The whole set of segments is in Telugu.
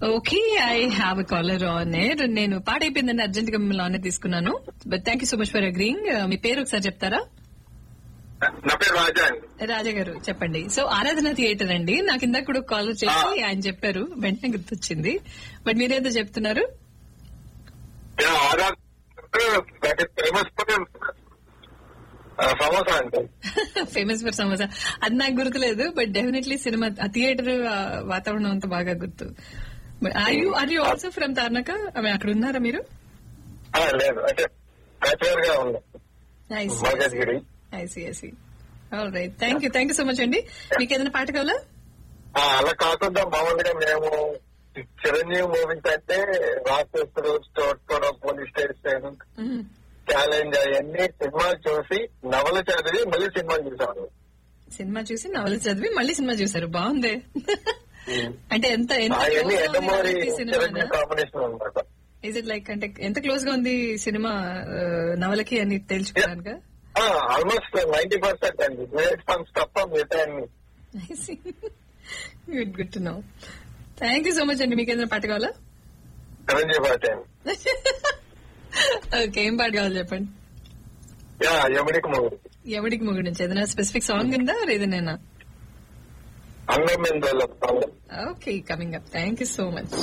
Okay I have a caller on air నేను పాట అయిపోయిందని అర్జెంట్ గా మిమ్మల్ని ఆన్ తీసుకున్నాను but thank you so much for agreeing మీ పేరు ఒకసారి చెప్తారా నా పేరు రాజా అండి రాజా గారు చెప్పండి సో ఆరాధన థియేటర్ అండి నాకు ఇందాక కూడా కాలర్ చేసి ఆయన చెప్పారు వెంటనే గుర్తొచ్చింది బట్ మీరేదో చెప్తున్నారు దట్ ఇస్ ఫేమస్ సమోసా అండి ఫేమస్ ఫర్ సమోసా అది నాకు గుర్తులేదు బట్ డెఫినెట్లీ సినిమా ఆ థియేటర్ వాతావరణం అంతా బాగా గుర్తు are you are you also from Tarnaka అక్కడ ఉన్నారా మీరు ఆ, లేదు అంటే బ్యాచులర్ గా ఉంది Malkajgiri I see I see all right thank you thank you so much అండి మీకు ఏదైనా పాట కావాలా ఆ, అలా కాకుండా మామూలుగా మేము చిరంజీవి మూవీస్ అంటే రాక్షసుడు స్టోర్ పోలీస్ స్టేషన్ మ్మ్. ఛాలెంజ్ అవన్నీ సినిమాలు చూసి నవల చదివి మళ్ళీ సినిమా చూసాను సినిమా చూసి నవల చదివి మళ్ళీ సినిమా చూసారు బాగుంది అంటే ఎంత ఎంత అవన్నీ close గా ఉంది ఎండమూరి కాబట్టి సినిమానా చిరంజీవి కాంబినేషన్ అనమాట ఇస్ ఇట్ లైక్ అంటే ఎంత క్లోజ్ గా ఉంది సినిమా ఆ, నవలకి అని తెలుసుకోవడానికి ఆల్మోస్ట్ నైన్టీ పర్సెంట్ అండి గ్రేట్ ఫండ్స్ తప్ప మిగతా అన్ని good good to know thank you so much అండి మీకు ఏదైనా పాట కావాలా చిరంజీవి పాట ఓకే ఏం పాట కావాలి చెప్పండి యా ఎమిడికి మొగుడు ఎవడికి మొగుడు నుంచి ఏదైనా స్పెసిఫిక్ సాంగ్ ఉందా ఏదైనా అన్నం మీద okay coming up thank you so much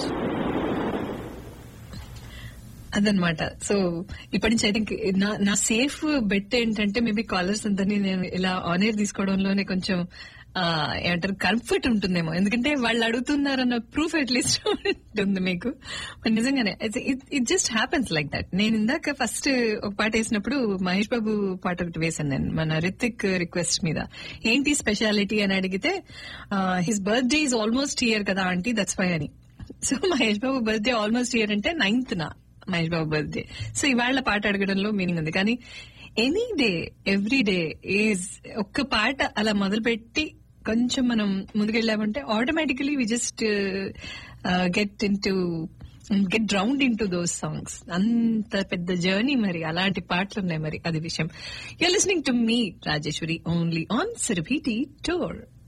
అదనమాట సో ఇప్పటి నుంచి ఐ థింక్ నా నా సేఫ్ బెట్ ఏంటంటే మేబీ కాలర్స్ అందరినీ నేను ఇలా ఆనర్ తీసుకోవడంలోనే కొంచెం ఆ, ఏమంటారు కంఫర్ట్ ఉంటుందేమో ఎందుకంటే వాళ్ళు అడుగుతున్నారన్న ప్రూఫ్ అట్లీస్ట్ ఉంటుంది మీకు మరి నిజంగానే it just happens like that నేను ఇందాక ఫస్ట్ ఒక పాట వేసినప్పుడు మహేష్ బాబు పాట ఒకటి వేశాను నేను మన రితిక్ రిక్వెస్ట్ మీద ఏంటి స్పెషాలిటీ అని అడిగితే his birthday is almost year కదా ఆంటీ దట్స్ వై అని so Mahesh Babu birthday almost year అంటే నైన్త్ నా మహేష్ బాబు బర్త్డే సో ఇవాళ పాట అడగడంలో మీనింగ్ ఉంది కానీ any day every day is ఒక్క పాట అలా మొదలుపెట్టి కొంచెం మనం ముందుకెళ్ళామంటే automatically we just get into get drowned into those songs అంత పెద్ద జర్నీ మరి అలాంటి పాటలు ఉన్నాయి మరి అది విషయం you listening to me Rajeshwari only on సిరభీటి టూర్